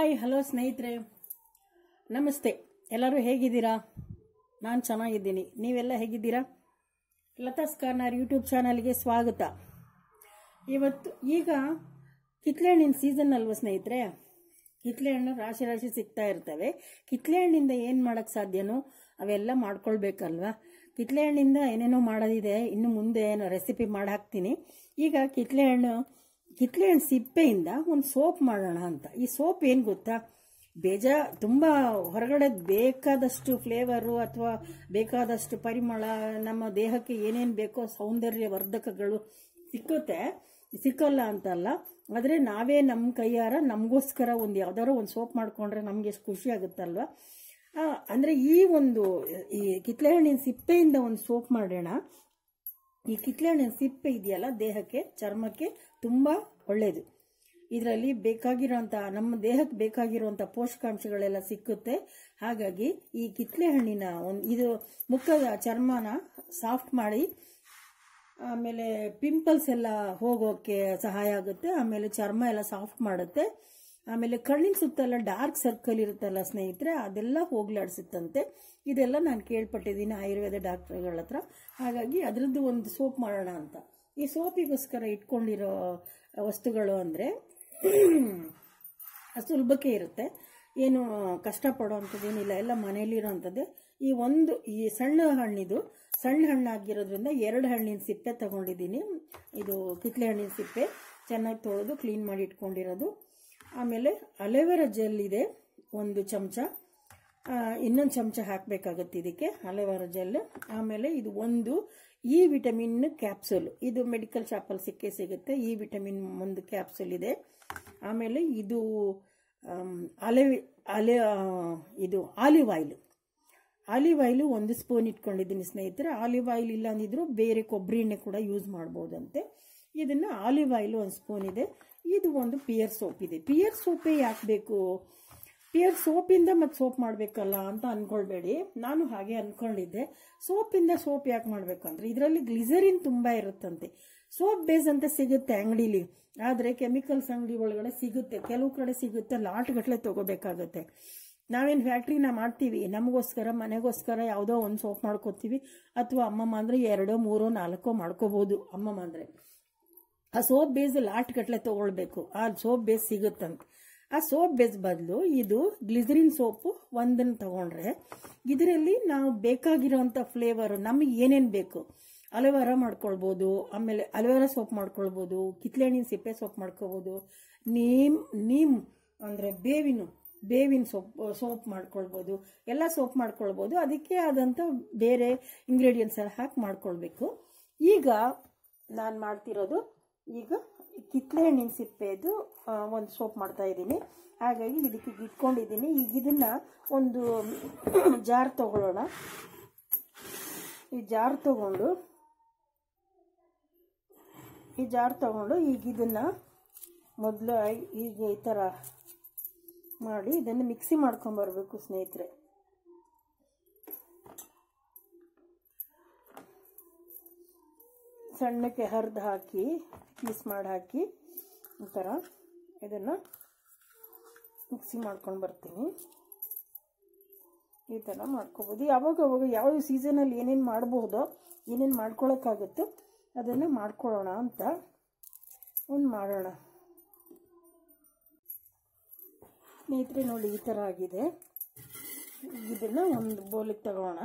hi hello ಸ್ನೇಹಿತರೆ ನಮಸ್ತೆ ಎಲ್ಲರೂ ಹೇಗಿದ್ದೀರಾ ನಾನು ಚೆನ್ನಾಗಿದ್ದೀನಿ ನೀವೆಲ್ಲ ಹೇಗಿದ್ದೀರಾ ಲತಾಸ್ ಕಾರ್ನಾರ್ ಯೂಟ್ಯೂಬ್ ಚಾನಲ್ಗೆ ಸ್ವಾಗತ ಇವತ್ತು ಈಗ ಕಿತ್ಲೆ ಹಣ್ಣಿನ ಸೀಸನ್ ಅಲ್ವಾ ಸ್ನೇಹಿತರೆ ಕಿತ್ಲೆ ಹಣ್ಣು ರಾಶಿ ರಾಶಿ ಸಿಗ್ತಾ ಇರ್ತವೆ ಕಿತ್ಲೆ ಹಣ್ಣಿಂದ ಏನು ಮಾಡೋಕ್ಕೆ ಸಾಧ್ಯನೋ ಅವೆಲ್ಲ ಮಾಡ್ಕೊಳ್ಬೇಕಲ್ವಾ ಕಿತ್ಲೆ ಹಣ್ಣಿಂದ ಏನೇನೋ ಮಾಡೋದಿದೆ ಇನ್ನು ಮುಂದೆ ಏನೋ ರೆಸಿಪಿ ಮಾಡಿ ಹಾಕ್ತೀನಿ ಈಗ ಕಿತ್ಲೆ ಹಣ್ಣು ಕಿತ್ಲೆ ಹಣ್ಣು ಸಿಪ್ಪೆಯಿಂದ ಒಂದು ಸೋಪ್ ಮಾಡೋಣ ಅಂತ ಈ ಸೋಪ್ ಏನು ಗೊತ್ತಾ ಬೇಜ ತುಂಬ ಹೊರಗಡೆ ಬೇಕಾದಷ್ಟು ಫ್ಲೇವರು ಅಥವಾ ಬೇಕಾದಷ್ಟು ಪರಿಮಳ ನಮ್ಮ ದೇಹಕ್ಕೆ ಏನೇನು ಬೇಕೋ ಸೌಂದರ್ಯ ವರ್ಧಕಗಳು ಸಿಕ್ಕುತ್ತೆ ಸಿಕ್ಕಲ್ಲ ಅಂತಲ್ಲ ಆದರೆ ನಾವೇ ನಮ್ಮ ಕೈಯಾರ ನಮಗೋಸ್ಕರ ಒಂದು ಯಾವ್ದಾದ್ರು ಒಂದು ಸೋಪ್ ಮಾಡ್ಕೊಂಡ್ರೆ ನಮ್ಗೆ ಎಷ್ಟು ಖುಷಿ ಆಗುತ್ತಲ್ವ ಆ, ಅಂದ್ರೆ ಈ ಒಂದು ಈ ಕಿತ್ಲೆ ಹಣ್ಣಿನ ಸಿಪ್ಪೆಯಿಂದ ಒಂದು ಸೋಪ್ ಮಾಡೋಣ ಈ ಕಿತ್ಲೆ ಹಣ್ಣಿನ ಸಿಪ್ಪೆ ಇದೆಯಲ್ಲ ದೇಹಕ್ಕೆ ಚರ್ಮಕ್ಕೆ ತುಂಬಾ ಒಳ್ಳೆಯದು ಇದರಲ್ಲಿ ಬೇಕಾಗಿರೋಂಥ ನಮ್ಮ ದೇಹಕ್ಕೆ ಬೇಕಾಗಿರುವಂಥ ಪೋಷಕಾಂಶಗಳೆಲ್ಲ ಸಿಕ್ಕುತ್ತೆ ಹಾಗಾಗಿ ಈ ಕಿತ್ಲೆ ಹಣ್ಣಿನ ಒಂದು ಇದು ಮುಖದ ಚರ್ಮನ ಸಾಫ್ಟ್ ಮಾಡಿ ಆಮೇಲೆ ಪಿಂಪಲ್ಸ್ ಎಲ್ಲ ಹೋಗೋಕ್ಕೆ ಸಹಾಯ ಆಗುತ್ತೆ ಆಮೇಲೆ ಚರ್ಮ ಎಲ್ಲ ಸಾಫ್ಟ್ ಮಾಡುತ್ತೆ ಆಮೇಲೆ ಕಣ್ಣಿನ ಸುತ್ತೆಲ್ಲ ಡಾರ್ಕ್ ಸರ್ಕಲ್ ಇರುತ್ತಲ್ಲ ಸ್ನೇಹಿತರೆ ಅದೆಲ್ಲ ಹೋಗ್ಲಾಡ್ಸುತ್ತಂತೆ ಇದೆಲ್ಲ ನಾನು ಕೇಳ್ಪಟ್ಟಿದ್ದೀನಿ ಆಯುರ್ವೇದ ಡಾಕ್ಟರ್ಗಳ ಹತ್ರ ಹಾಗಾಗಿ ಅದರದ್ದು ಒಂದು ಸೋಪ್ ಮಾಡೋಣ ಅಂತ ಈ ಸೋಪಿಗೋಸ್ಕರ ಇಟ್ಕೊಂಡಿರೋ ವಸ್ತುಗಳು ಅಂದರೆ ಸುಲಭಕ್ಕೆ ಇರುತ್ತೆ ಏನು ಕಷ್ಟಪಡೋ ಅಂಥದ್ದೇನಿಲ್ಲ ಎಲ್ಲ ಮನೆಯಲ್ಲಿರೋಂಥದ್ದೇ ಈ ಒಂದು ಈ ಸಣ್ಣ ಹಣ್ಣಿದು ಸಣ್ಣ ಹಣ್ಣಾಗಿರೋದ್ರಿಂದ ಎರಡು ಹಣ್ಣಿನ ಸಿಪ್ಪೆ ತಗೊಂಡಿದ್ದೀನಿ ಇದು ಕಿತ್ಲೆ ಹಣ್ಣಿನ ಸಿಪ್ಪೆ ಚೆನ್ನಾಗಿ ತೊಳೆದು ಕ್ಲೀನ್ ಮಾಡಿ ಇಟ್ಕೊಂಡಿರೋದು ಆಮೇಲೆ ಅಲೆವೆರಾ ಜೆಲ್ ಇದೆ ಒಂದು ಚಮಚ ಇನ್ನೊಂದು ಚಮಚ ಹಾಕಬೇಕಾಗತ್ತೆ ಇದಕ್ಕೆ ಅಲೆವೆರಾ ಜೆಲ್ ಆಮೇಲೆ ಇದು ಒಂದು ಇ ವಿಟಮಿನ್ ಕ್ಯಾಪ್ಸೂಲ್ ಇದು ಮೆಡಿಕಲ್ ಶಾಪಲ್ಲಿ ಸಿಕ್ಕೇ ಸಿಗುತ್ತೆ ಇ ವಿಟಮಿನ್ ಒಂದು ಕ್ಯಾಪ್ಸೂಲ್ ಇದೆ ಆಮೇಲೆ ಇದು ಆಮ್, ಅಲೆ ಅಲೆ ಆ, ಇದು ಆಲಿವ್ ಆಯಿಲ್ ಆಲಿವ್ ಆಯಿಲ್ ಒಂದು ಸ್ಪೂನ್ ಇಟ್ಕೊಂಡಿದ್ದೀನಿ ಸ್ನೇಹಿತರೆ ಆಲಿವ್ ಆಯಿಲ್ ಇಲ್ಲ ಅಂದಿದ್ರು ಬೇರೆ ಕೊಬ್ಬರಿ ಎಣ್ಣೆ ಕೂಡ ಯೂಸ್ ಮಾಡ್ಬೋದಂತೆ ಇದನ್ನ ಆಲಿವ್ ಆಯಿಲ್ ಒಂದು ಸ್ಪೂನ್ ಇದೆ ಇದು ಒಂದು ಪಿಯರ್ ಸೋಪ್ ಇದೆ ಪಿಯರ್ ಸೋಪೇ ಯಾಕೆ ಬೇಕು ಪಿಯರ್ ಸೋಪಿಂದ ಮತ್ತೆ ಸೋಪ್ ಮಾಡಬೇಕಲ್ಲ ಅಂತ ಅನ್ಕೊಳ್ಬೇಡಿ ನಾನು ಹಾಗೆ ಅನ್ಕೊಂಡಿದ್ದೆ ಸೋಪಿಂದ ಸೋಪ್ ಯಾಕೆ ಮಾಡಬೇಕಂದ್ರೆ ಇದರಲ್ಲಿ ಗ್ಲಿಸರಿನ್ ತುಂಬಾ ಇರುತ್ತಂತೆ ಸೋಪ್ ಬೇಸ್ ಅಂತ ಸಿಗುತ್ತೆ ಅಂಗಡಿಲಿ ಆದರೆ ಕೆಮಿಕಲ್ಸ್ ಅಂಗಡಿ ಒಳಗಡೆ ಸಿಗುತ್ತೆ ಕೆಲವು ಕಡೆ ಸಿಗುತ್ತೆ ಲಾಟ್ ಗಟ್ಟಲೆ ತಗೋಬೇಕಾಗತ್ತೆ ನಾವೇನು ಫ್ಯಾಕ್ಟ್ರಿನ ಮಾಡ್ತೀವಿ ನಮಗೋಸ್ಕರ ಮನೆಗೋಸ್ಕರ ಯಾವುದೋ ಒಂದು ಸೋಪ್ ಮಾಡ್ಕೋತೀವಿ ಅಥವಾ ಅಮ್ಮಮ್ಮ ಅಂದರೆ ಎರಡೋ ಮೂರೋ ನಾಲ್ಕೋ ಮಾಡ್ಕೋಬೋದು ಅಮ್ಮಮ್ಮ ಅಂದರೆ ಆ ಸೋಪ್ ಬೇಸ್ ಲಾಟ್ ಗಟ್ಟಲೆ ತಗೊಳ್ಬೇಕು ಆ ಸೋಪ್ ಬೇಸ್ ಸಿಗುತ್ತಂತೆ ಆ ಸೋಪ್ ಬೇಸ್ ಬದಲು ಇದು ಗ್ಲಿಸರಿನ್ ಸೋಪು ಒಂದನ್ನು ತಗೊಂಡ್ರೆ ಇದರಲ್ಲಿ ನಾವು ಬೇಕಾಗಿರೋಂಥ ಫ್ಲೇವರ್ ನಮಗೆ ಏನೇನು ಬೇಕು ಅಲೋವೆರಾ ಮಾಡ್ಕೊಳ್ಬೋದು ಆಮೇಲೆ ಅಲೋವೆರಾ ಸೋಪ್ ಮಾಡ್ಕೊಳ್ಬೋದು ಕಿತ್ಲೆ ಹಣ್ಣಿನ ಸಿಪ್ಪೆ ಸೋಪ್ ಮಾಡ್ಕೋಬೋದು ನೀಮ್ ನೀಮ್ ಅಂದರೆ ಬೇವಿನ ಬೇವಿನ ಸೋಪ್ ಸೋಪ್ ಮಾಡ್ಕೊಳ್ಬೋದು ಎಲ್ಲ ಸೋಪ್ ಮಾಡ್ಕೊಳ್ಬೋದು ಅದಕ್ಕೆ ಆದಂಥ ಬೇರೆ ಇಂಗ್ರೀಡಿಯೆಂಟ್ಸ್ ಎಲ್ಲ ಹಾಕಿ ಮಾಡ್ಕೊಳ್ಬೇಕು ಈಗ ನಾನು ಮಾಡ್ತಿರೋದು ಈಗ ಕಿತ್ಲೆ ಹಣ್ಣಿನ ಸಿಪ್ಪೆದು ಒಂದು ಸೋಪ್ ಮಾಡ್ತಾ ಇದ್ದೀನಿ ಹಾಗಾಗಿ ಇದಕ್ಕೆ ಇಟ್ಕೊಂಡಿದ್ದೀನಿ ಈಗ ಇದನ್ನ ಒಂದು ಜಾರ್ ತಗೊಳ್ಳೋಣ ಈ ಜಾರ್ ತಗೊಂಡು ಈ ಜಾರ್ ತಗೊಂಡು ಈಗ ಇದನ್ನ ಮೊದಲು ಈಗ ಈ ಥರ ಮಾಡಿ ಇದನ್ನು ಮಿಕ್ಸಿ ಮಾಡ್ಕೊಂಬರ್ಬೇಕು ಸ್ನೇಹಿತರೆ ಸಣ್ಣಕ್ಕೆ ಹರಿದು ಹಾಕಿ ಪೀಸ್ ಮಾಡಿ ಹಾಕಿ ಈ ಥರ ಇದನ್ನು ಮಿಕ್ಸಿ ಮಾಡ್ಕೊಂಡು ಬರ್ತೀನಿ ಈ ಥರ ಮಾಡ್ಕೋಬೋದು ಯಾವಾಗ ಅವಾಗ ಯಾವ ಸೀಸನಲ್ಲಿ ಏನೇನು ಮಾಡ್ಬೋದೋ ಏನೇನು ಮಾಡ್ಕೊಳಕ್ಕಾಗುತ್ತೋ ಅದನ್ನು ಮಾಡ್ಕೊಳ್ಳೋಣ ಅಂತ ಒಂದು ಮಾಡೋಣ ಸ್ನೇಹಿತರೆ ನೋಡಿ ಈ ಥರ ಆಗಿದೆ ಇದನ್ನು ಒಂದು ಬೋಲಿಗೆ ತಗೋಣ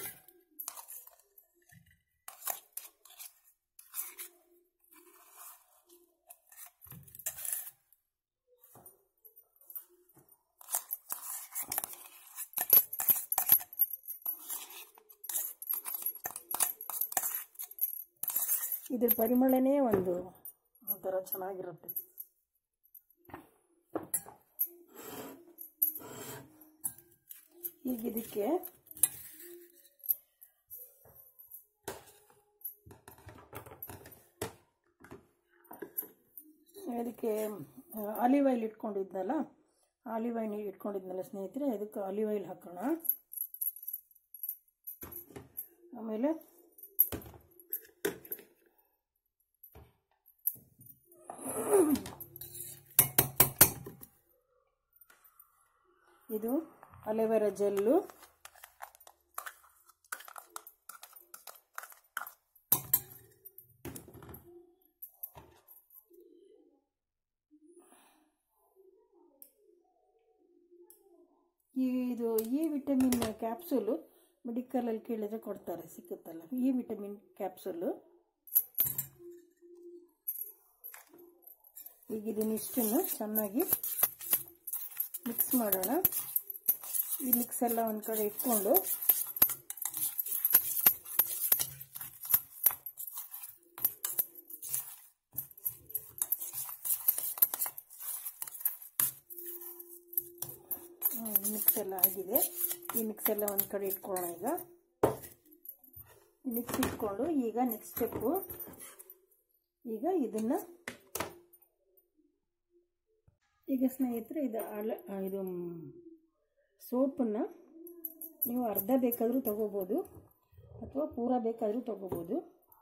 ಇದ್ರ ಪರಿಮಳನೇ ಒಂದು ಒಂಥರ ಚೆನ್ನಾಗಿರುತ್ತೆ ಈಗ ಇದಕ್ಕೆ ಇದಕ್ಕೆ ಆಲಿವ್ ಆಯಿಲ್ ಇಟ್ಕೊಂಡಿದ್ನಲ್ಲ ಆಲಿವ್ ಆಯಿಲ್ ಇಟ್ಕೊಂಡಿದ್ನಲ್ಲ ಸ್ನೇಹಿತರೆ ಇದಕ್ಕೆ ಆಲಿವ್ ಆಯಿಲ್ ಹಾಕೋಣ ಆಮೇಲೆ ಇದು ಅಲೆವೆರಾ ಜೆಲ್ಲು ಈ ಇದು ಇ ವಿಟಮಿನ್ ಕ್ಯಾಪ್ಸೂಲು ಮೆಡಿಕಲಲ್ಲಿ ಕೇಳಿದ್ರೆ ಕೊಡ್ತಾರೆ ಸಿಕ್ಕುತ್ತಲ್ಲ ಇ ವಿಟಮಿನ್ ಕ್ಯಾಪ್ಸೂಲು ಈಗ ಇದನ್ನ ಇಷ್ಟನ್ನು ಚೆನ್ನಾಗಿ ಮಿಕ್ಸ್ ಮಾಡೋಣ ಈ ಮಿಕ್ಸ್ ಎಲ್ಲ ಒಂದು ಕಡೆ ಇಟ್ಕೊಂಡು ಮಿಕ್ಸ್ ಎಲ್ಲ ಆಗಿದೆ ಈ ಮಿಕ್ಸ್ ಎಲ್ಲ ಒಂದು ಕಡೆ ಇಟ್ಕೊಳ್ಳೋಣ ಈಗ ಮಿಕ್ಸ್ ಇಟ್ಕೊಂಡು ಈಗ ನೆಕ್ಸ್ಟ್ ಸ್ಟೆಪ್ಪು ಈಗ ಇದನ್ನು ಈಗ ಸ್ನೇಹಿತರೆ ಇದು ಅಲ ಇದು ಸೋಪನ್ನು ನೀವು ಅರ್ಧ ಬೇಕಾದರೂ ತಗೋಬೋದು ಅಥವಾ ಪೂರ ಬೇಕಾದರೂ ತಗೋಬೋದು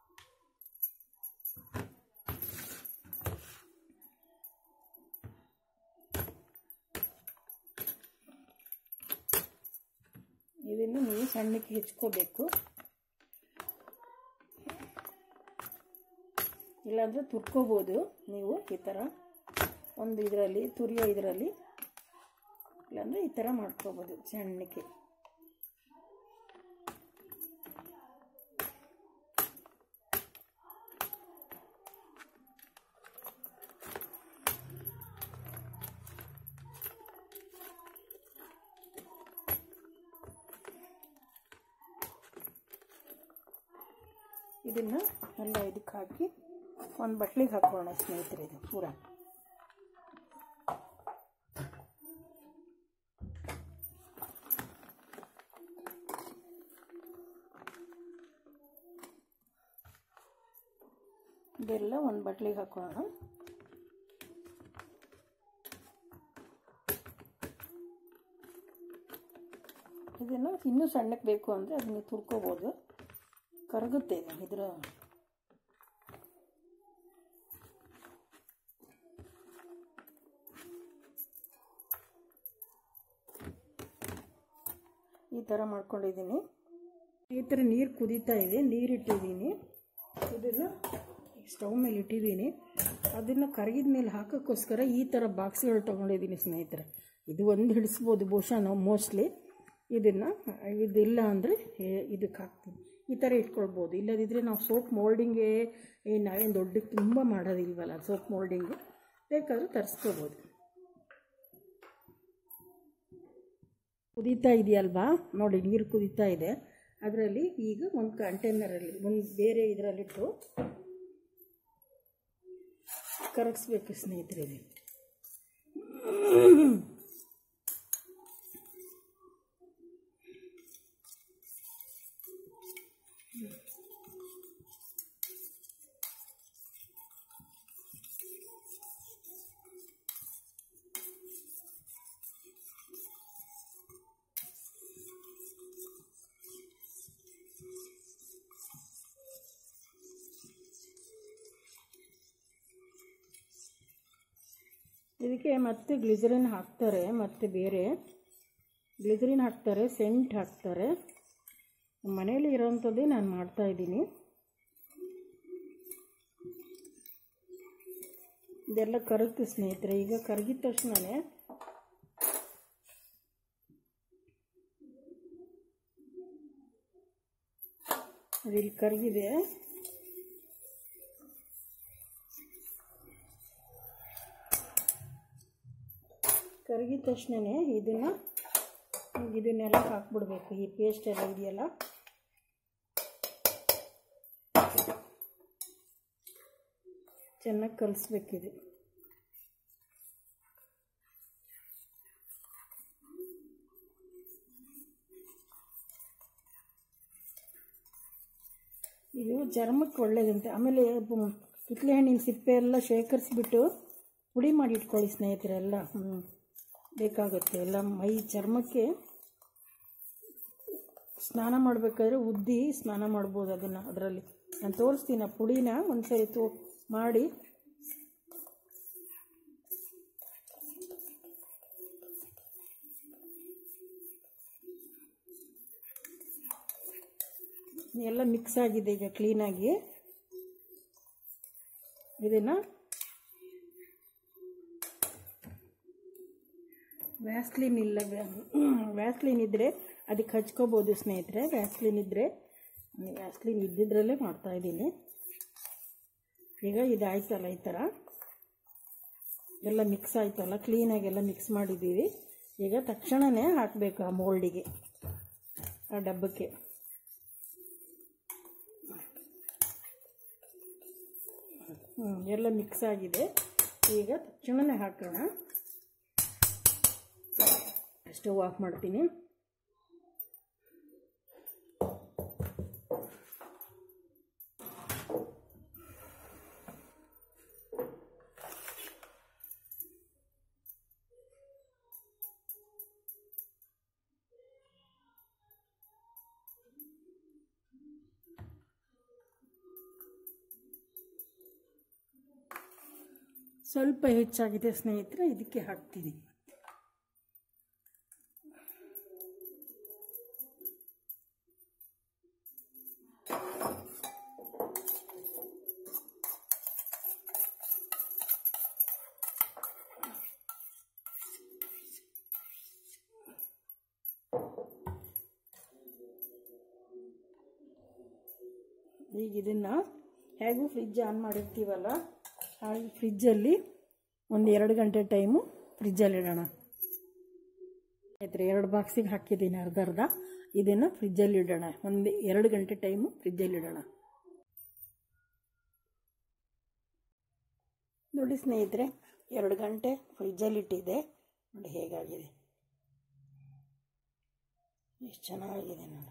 ಇದನ್ನು ನೀವು ಸಣ್ಣಕ್ಕೆ ಹೆಚ್ಕೋಬೇಕು ಇಲ್ಲಾಂದರೆ ತುರ್ಕೋಬೋದು ನೀವು ಈ ಥರ ಒಂದು ಇದರಲ್ಲಿ ತುರಿಯೋ ಇದರಲ್ಲಿ ಇಲ್ಲಾಂದರೆ ಈ ಥರ ಮಾಡ್ಕೋಬೋದು ಸಣ್ಣಕ್ಕೆ ಇದನ್ನು ಎಲ್ಲ ಇದಕ್ಕೆ ಹಾಕಿ ಒಂದು ಬಟ್ಲಿಗೆ ಹಾಕೋಣ ಸ್ನೇಹಿತರೆ ಇದು ಪೂರ ಇದೆಲ್ಲ ಒಂದು ಬಟ್ಲಿಗೆ ಹಾಕೋಣ ಇದನ್ನು ಇನ್ನೂ ಸಣ್ಣಕ್ಕೆ ಬೇಕು ಅಂದರೆ ಅದನ್ನು ತುರ್ಕೋಬೋದು ಕರಗುತ್ತೆ ಇದು ಇದರ ಈ ಥರ ಮಾಡ್ಕೊಂಡಿದ್ದೀನಿ ಈ ಥರ ನೀರು ಕುದೀತಾ ಇದೆ ನೀರಿಟ್ಟಿದ್ದೀನಿ ಇದನ್ನು ಸ್ಟವ್ ಮೇಲೆ ಇಟ್ಟಿದ್ದೀನಿ ಅದನ್ನು ಕರಗಿದ ಮೇಲೆ ಹಾಕೋಕ್ಕೋಸ್ಕರ ಈ ಥರ ಬಾಕ್ಸ್ಗಳು ತೊಗೊಂಡಿದ್ದೀನಿ ಸ್ನೇಹಿತರೆ ಇದು ಒಂದು ಹಿಡಿಸ್ಬೋದು ಬಹುಶಃ ನಾವು ಮೋಸ್ಟ್ಲಿ ಇದನ್ನು ಇದಿಲ್ಲ ಅಂದರೆ ಇದಕ್ಕೆ ಹಾಕ್ತೀನಿ ಈ ಥರ ಇಟ್ಕೊಳ್ಬೋದು ಇಲ್ಲದಿದ್ದರೆ ನಾವು ಸೋಪ್ ಮೋಲ್ಡಿಂಗೇ ಏನು ನಾವೇನು ದೊಡ್ಡ ತುಂಬ ಮಾಡೋದಿಲ್ವಲ್ಲ ಸೋಪ್ ಮೋಲ್ಡಿಂಗು ಬೇಕಾದರೂ ತರಿಸ್ಕೋಬೋದು ಕುದೀತಾ ಇದೆಯಲ್ವಾ ನೋಡಿ ನೀರು ಕುದೀತಾ ಇದೆ ಅದರಲ್ಲಿ ಈಗ ಒಂದು ಕಂಟೈನರಲ್ಲಿ ಒಂದು ಬೇರೆ ಇದರಲ್ಲಿಟ್ಟು ಕರಗಿಸ್ಬೇಕು ಸ್ನೇಹಿತರೆ ಇದು ಇದಕ್ಕೆ ಮತ್ತೆ ಗ್ಲಿಸರಿನ್ ಹಾಕ್ತಾರೆ ಮತ್ತು ಬೇರೆ ಗ್ಲಿಸರಿನ್ ಹಾಕ್ತಾರೆ ಸೆಂಟ್ ಹಾಕ್ತಾರೆ ಮನೇಲಿ ಇರೋವಂಥದ್ದೇ ನಾನು ಮಾಡ್ತಾಯಿದ್ದೀನಿ ಇದೆಲ್ಲ ಕರಗ್ತು ಸ್ನೇಹಿತರೆ ಈಗ ಕರಗಿದ ತಕ್ಷಣವೇ ಅದಿಲ್ಲಿ ಕರಗಿದೆ ಕರಗಿದ ತಕ್ಷಣವೇ ಇದನ್ನು ಇದನ್ನೆಲ್ಲ ಹಾಕ್ಬಿಡ್ಬೇಕು ಈ ಪೇಸ್ಟ್ ಎಲ್ಲ ಇದೆಯಲ್ಲ ಚೆನ್ನಾಗಿ ಕಲಿಸ್ಬೇಕಿದೆ ಇದು ಚರ್ಮಕ್ಕೆ ಒಳ್ಳೇದಂತೆ ಆಮೇಲೆ ಬ- ಕಿತ್ಲೆ ಹಣ್ಣಿನ ಸಿಪ್ಪೆ ಎಲ್ಲ ಶೇಖರಿಸ್ಬಿಟ್ಟು ಪುಡಿ ಮಾಡಿ ಇಟ್ಕೊಳ್ಳಿ ಸ್ನೇಹಿತರೆಲ್ಲ ಹ್ಞೂ ಬೇಕಾಗುತ್ತೆ ಎಲ್ಲ ಮೈ ಚರ್ಮಕ್ಕೆ ಸ್ನಾನ ಮಾಡಬೇಕಾದ್ರೆ ಉದ್ದಿ ಸ್ನಾನ ಮಾಡ್ಬೋದು ಅದನ್ನು ಅದರಲ್ಲಿ ನಾನು ತೋರಿಸ್ತೀನಿ ಆ ಪುಡಿನ ಒಂದ್ಸರಿ ತೋ ಮಾಡಿ ಎಲ್ಲ ಮಿಕ್ಸ್ ಆಗಿದೆ ಈಗ ಕ್ಲೀನಾಗಿ ಇದನ್ನು ವ್ಯಾಸ್ಲಿನ್ ಇಲ್ಲ ವ್ಯಾಸ್ಲಿನ್ ಇದ್ದರೆ ಅದಕ್ಕೆ ಹಚ್ಕೋಬೋದು ಸ್ನೇಹಿತರೆ ವ್ಯಾಸ್ಲಿನ್ ಇದ್ದರೆ ವ್ಯಾಸ್ಲಿನ್ ಇದ್ದಿದ್ರಲ್ಲೇ ಮಾಡ್ತಾಯಿದ್ದೀನಿ ಈಗ ಇದಾಯ್ತಲ್ಲ ಈ ಥರ ಎಲ್ಲ ಮಿಕ್ಸ್ ಆಯ್ತಲ್ಲ ಕ್ಲೀನಾಗೆಲ್ಲ ಮಿಕ್ಸ್ ಮಾಡಿದ್ದೀವಿ ಈಗ ತಕ್ಷಣವೇ ಹಾಕಬೇಕು ಆ ಮೋಲ್ಡಿಗೆ ಆ ಡಬ್ಬಕ್ಕೆ ಹ್ಞೂ ಎಲ್ಲ ಮಿಕ್ಸ್ ಆಗಿದೆ ಈಗ ತಕ್ಷಣವೇ ಹಾಕೋಣ ಸ್ಟವ್ ಆಫ್ ಮಾಡ್ತೀನಿ ಸ್ವಲ್ಪ ಹೆಚ್ಚಾಗಿದೆ ಸ್ನೇಹಿತರೆ ಇದಕ್ಕೆ ಹಾಕ್ತೀನಿ ಈಗ ಇದನ್ನು ಹೇಗೂ ಫ್ರಿಜ್ ಆನ್ ಮಾಡಿರ್ತೀವಲ್ಲ ಹಾಗೆ ಫ್ರಿಜ್ಜಲ್ಲಿ ಒಂದು ಎರಡು ಗಂಟೆ ಟೈಮು ಫ್ರಿಜ್ಜಲ್ಲಿ ಇಡೋಣ ಆಯ್ತು ಎರಡು ಬಾಕ್ಸಿಗೆ ಹಾಕಿದ್ದೀನಿ ಅರ್ಧ ಅರ್ಧ ಇದನ್ನು ಫ್ರಿಜ್ಜಲ್ಲಿ ಇಡೋಣ ಒಂದು ಎರಡು ಗಂಟೆ ಟೈಮು ಫ್ರಿಜ್ಜಲ್ಲಿ ಇಡೋಣ ನೋಡಿ ಸ್ನೇಹಿತರೆ ಎರಡು ಗಂಟೆ ಫ್ರಿಜ್ಜಲ್ಲಿ ಇಟ್ಟಿದ್ದೆ ನೋಡಿ ಹೇಗಾಗಿದೆ ಎಷ್ಟು ಚೆನ್ನಾಗಿದೆ ನೋಡಿ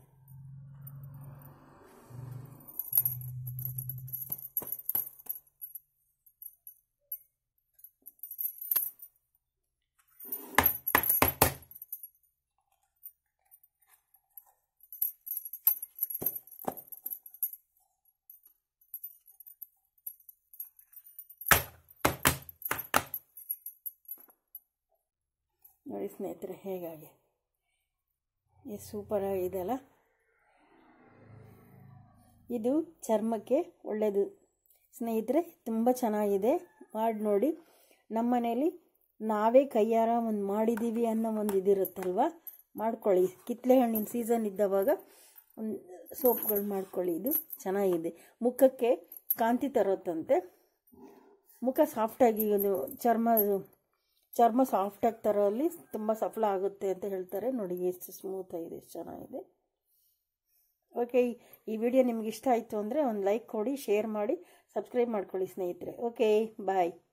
ನೋಡಿ ಸ್ನೇಹಿತರೆ ಹೇಗಾಗಿ ಎಷ್ಟು ಸೂಪರಾಗಿದೆ ಅಲ್ಲ ಇದು ಚರ್ಮಕ್ಕೆ ಒಳ್ಳೆಯದು ಸ್ನೇಹಿತರೆ ತುಂಬ ಚೆನ್ನಾಗಿದೆ ಮಾಡಿ ನೋಡಿ ನಮ್ಮ ಮನೇಲಿ ನಾವೇ ಕೈಯಾರ ಒಂದು ಮಾಡಿದ್ದೀವಿ ಅನ್ನೋ ಒಂದು ಇದಿರುತ್ತಲ್ವ ಮಾಡ್ಕೊಳ್ಳಿ ಕಿತ್ತಳೆ ಹಣ್ಣಿನ ಸೀಸನ್ ಇದ್ದವಾಗ ಒಂದು ಸೋಪ್ಗಳು ಮಾಡ್ಕೊಳ್ಳಿ ಇದು ಚೆನ್ನಾಗಿದೆ ಮುಖಕ್ಕೆ ಕಾಂತಿ ತರುತ್ತಂತೆ ಮುಖ ಸಾಫ್ಟಾಗಿ ಇದು ಚರ್ಮ ಚರ್ಮ ಸಾಫ್ಟಾಗಿ ತರೋಲ್ಲಿ ತುಂಬ ಸಫಲ ಆಗುತ್ತೆ ಅಂತ ಹೇಳ್ತಾರೆ ನೋಡಿ ಎಷ್ಟು ಸ್ಮೂತ್ ಆಗಿದೆ ಎಷ್ಟು ಚೆನ್ನಾಗಿದೆ ಓಕೆ ಈ ವಿಡಿಯೋ ನಿಮ್ಗೆ ಇಷ್ಟ ಆಯಿತು ಅಂದರೆ ಒಂದು ಲೈಕ್ ಕೊಡಿ ಶೇರ್ ಮಾಡಿ ಸಬ್ಸ್ಕ್ರೈಬ್ ಮಾಡ್ಕೊಳ್ಳಿ ಸ್ನೇಹಿತರೆ ಓಕೆ ಬಾಯ್